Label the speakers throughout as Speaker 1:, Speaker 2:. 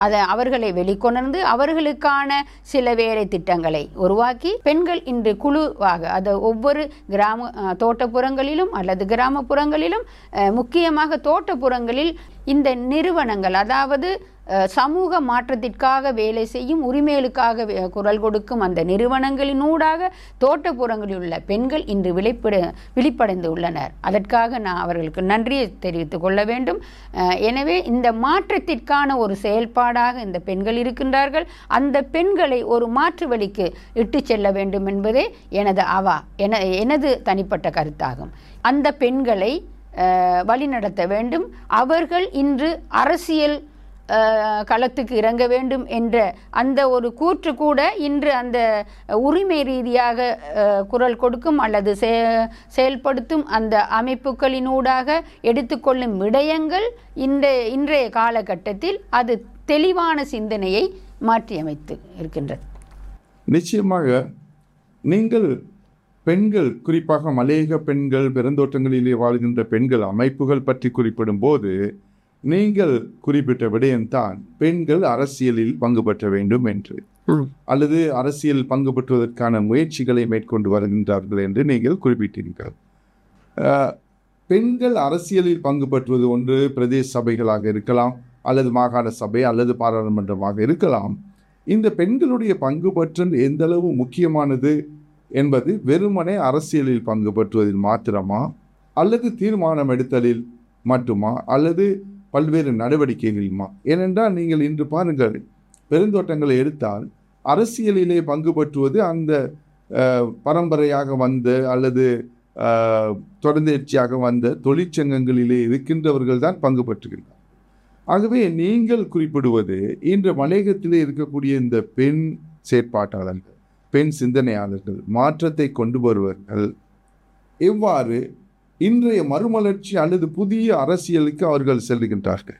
Speaker 1: அதை அவர்களை வெளிக்கொணர்ந்து அவர்களுக்கான சில வேலை திட்டங்களை உருவாக்கி பெண்கள் இன்று குழுவாக அது ஒவ்வொரு கிராம அஹ், தோட்டப்புறங்களிலும் அல்லது கிராமப்புறங்களிலும் அஹ், முக்கியமாக தோட்டப்புறங்களில் இந்த நிறுவனங்கள் அதாவது அஹ், சமூக மாற்றத்திற்காக வேலை செய்யும் உரிமைகளுக்காக வே- குரல் கொடுக்கும் அந்த நிறுவனங்களினூடாக தோட்டப்புறங்களில் உள்ள பெண்கள் இன்று விழிப்பட விழிப்படைந்து உள்ளனர் அதற்காக நான் அவர்களுக்கு நன்றியை தெரிவித்துக் கொள்ள வேண்டும் அஹ், எனவே இந்த மாற்றத்திற்கான ஒரு செயல்பாடாக இந்த பெண்கள் இருக்கின்றார்கள் அந்த பெண்களை ஒரு மாற்று வழிக்கு இட்டு செல்ல வேண்டும் என்பதே எனது அவா என எனது தனிப்பட்ட கருத்தாகும் அந்த பெண்களை அஹ், வழிநடத்த வேண்டும் அவர்கள் இன்று அரசியல் அஹ், களத்துக்கு இறங்க வேண்டும் என்ற அந்த ஒரு கூற்று கூட இன்று அந்த உரிமை ரீதியாக அஹ், குரல் கொடுக்கும் அல்லது செ- செயல்படுத்தும் அந்த அமைப்புகளினூடாக எடுத்துக்கொள்ளும் விடயங்கள் இந்த இன்றைய காலகட்டத்தில் அது தெளிவான சிந்தனையை மாற்றியமைத்து இருக்கின்றது
Speaker 2: நிச்சயமாக நீங்கள் பெண்கள் குறிப்பாக மலையக பெண்கள் பெருந்தோட்டங்களிலே வாழ்கின்ற பெண்கள் அமைப்புகள் பற்றி குறிப்பிடும் போது நீங்கள் குறிப்பிட்ட விடயம்தான் பெண்கள் அரசியலில் பங்கு பெற்ற வேண்டும் என்று அல்லது அரசியல் பங்கு பெற்றுவதற்கான முயற்சிகளை மேற்கொண்டு வருகின்றார்கள் என்று நீங்கள் குறிப்பிட்டீர்கள் அஹ், பெண்கள் அரசியலில் பங்கு பெற்றுவது ஒன்று பிரதேச சபைகளாக இருக்கலாம் அல்லது மாகாண சபை அல்லது பாராளுமன்றமாக இருக்கலாம் இந்த பெண்களுடைய பங்கு பற்றல் எந்த அளவு முக்கியமானது என்பது வெறுமனே அரசியலில் பங்கு பெற்றுவதில் மாத்திரமா அல்லது தீர்மானம் எடுத்தலில் மட்டுமா அல்லது பல்வேறு நடவடிக்கைகளிலுமா ஏனென்றால் நீங்கள் இன்று பாருங்கள் பெருந்தோட்டங்களை எடுத்தால் அரசியலிலே பங்கு பற்றுவது அந்த அஹ், பரம்பரையாக வந்த அல்லது அஹ், தொடர்ந்தேர்ச்சியாக வந்த தொழிற்சங்கங்களிலே இருக்கின்றவர்கள் தான் பங்கு பற்றுகின்றனர் ஆகவே நீங்கள் குறிப்பிடுவது இன்று மலையகத்திலே இருக்கக்கூடிய இந்த பெண் செயற்பாட்டாளர்கள் பெண் சிந்தனையாளர்கள் மாற்றத்தை கொண்டு வருவர்கள் எவ்வாறு இன்றைய மறுமலர்ச்சி அல்லது புதிய அரசியலுக்கு அவர்கள் செல்லுகின்றார்கள்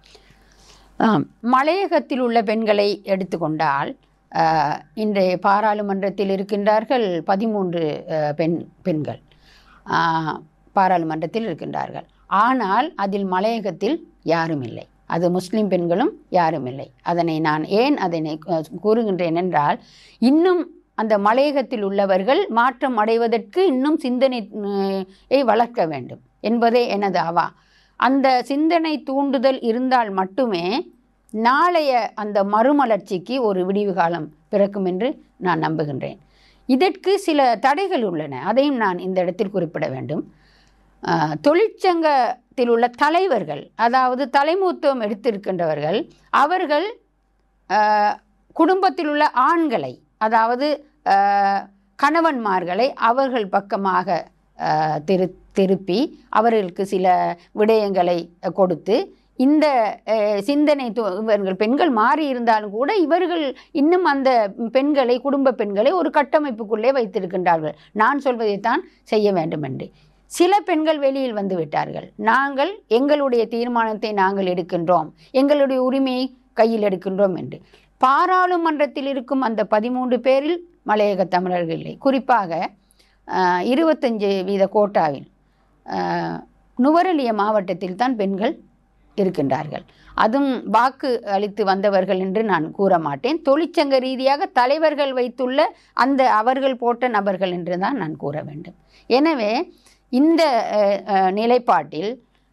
Speaker 1: ஆம் மலையகத்தில் உள்ள பெண்களை எடுத்துக்கொண்டால் அஹ், இன்றைய பாராளுமன்றத்தில் இருக்கின்றார்கள் பதிமூன்று அஹ், பெண் பெண்கள் அஹ், பாராளுமன்றத்தில் இருக்கின்றார்கள் ஆனால் அதில் மலையகத்தில் யாரும் இல்லை அது முஸ்லிம் பெண்களும் யாரும் இல்லை அதனை நான் ஏன் அதனை அஹ், கூறுகின்றேன் என்றால் இன்னும் அந்த மலையகத்தில் உள்ளவர்கள் மாற்றம் அடைவதற்கு இன்னும் சிந்தனையை வளர்க்க வேண்டும் என்பதே எனது அவா அந்த சிந்தனை தூண்டுதல் இருந்தால் மட்டுமே நாளைய அந்த மறுமலர்ச்சிக்கு ஒரு விடிவு காலம் பிறக்கும் என்று நான் நம்புகின்றேன் இதற்கு சில தடைகள் உள்ளன அதையும் நான் இந்த இடத்தில் குறிப்பிட வேண்டும் ஆஹ், தொழிற்சங்கத்தில் உள்ள தலைவர்கள் அதாவது தலைமூத்துவம் எடுத்திருக்கின்றவர்கள் அவர்கள் ஆஹ், குடும்பத்தில் உள்ள ஆண்களை அதாவது ஆஹ், கணவன்மார்களை அவர்கள் பக்கமாக ஆஹ், திரு திருப்பி அவர்களுக்கு சில விடயங்களை அஹ், கொடுத்து இந்த அஹ், சிந்தனை து- இவர்கள் பெண்கள் மாறி இருந்தாலும் கூட இவர்கள் இன்னும் அந்த பெண்களை குடும்ப பெண்களை ஒரு கட்டமைப்புக்குள்ளே வைத்திருக்கின்றார்கள் நான் சொல்வதைத்தான் செய்ய வேண்டும் என்று சில பெண்கள் வெளியில் வந்து விட்டார்கள் நாங்கள் எங்களுடைய தீர்மானத்தை நாங்கள் எடுக்கின்றோம் எங்களுடைய உரிமையை கையில் எடுக்கின்றோம் என்று பாராளுமன்றத்தில் இருக்கும் அந்த பதிமூன்று பேரில் மலையக தமிழர்கள் இல்லை குறிப்பாக ஆஹ், இருபத்தஞ்சு வீத கோட்டாவில் ஆஹ், நுவரெலிய மாவட்டத்தில் தான் பெண்கள் இருக்கின்றார்கள் அதுவும் வாக்கு அளித்து வந்தவர்கள் என்று நான் கூற மாட்டேன் தொழிற்சங்க ரீதியாக தலைவர்கள் வைத்துள்ள அந்த அவர்கள் போட்ட நபர்கள் என்று தான் நான் கூற வேண்டும் எனவே இந்த அஹ், அஹ், நிலைப்பாட்டில்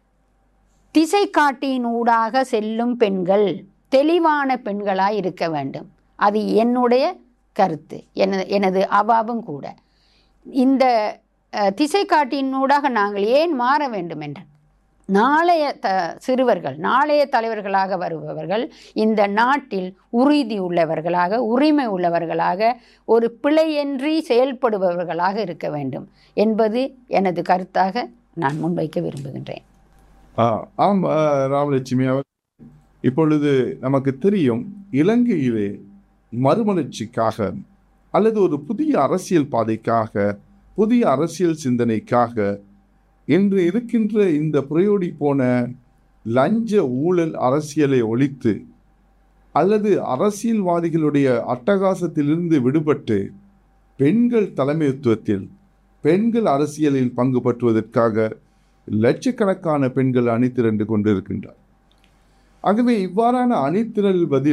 Speaker 1: திசை காட்டியினூடாக செல்லும் பெண்கள் தெளிவான பெண்களாய் இருக்க வேண்டும் அது என்னுடைய கருத்து எனது எனது அவாவும் கூட இந்த அஹ், திசை காட்டியினூடாக நாங்கள் ஏன் மாற வேண்டும் என்ற நாளைய த சிறுவர்கள் நாளைய தலைவர்களாக வருபவர்கள் இந்த நாட்டில் உறுதி உள்ளவர்களாக உரிமை உள்ளவர்களாக ஒரு பிழையின்றி செயல்படுபவர்களாக இருக்க வேண்டும் என்பது எனது கருத்தாக நான் முன்வைக்க விரும்புகின்றேன்
Speaker 2: ஆ, ஆம் ஆ, ராமலட்சுமி அவர் இப்பொழுது நமக்கு தெரியும் இலங்கையிலே மறுமலர்ச்சிக்காக அல்லது ஒரு புதிய அரசியல் பாதைக்காக புதிய அரசியல் சிந்தனைக்காக இன்று இருக்கின்ற இந்த புரையோடி போன லஞ்ச ஊழல் அரசியலை ஒழித்து அல்லது அரசியல்வாதிகளுடைய அட்டகாசத்திலிருந்து விடுபட்டு பெண்கள் தலைமைத்துவத்தில் பெண்கள் அரசியலில் பங்கு பற்றுவதற்காக லட்சக்கணக்கான பெண்கள் அணிதிரண்டு கொண்டிருக்கின்றார் ஆகவே இவ்வாறான அணிதிரள்வது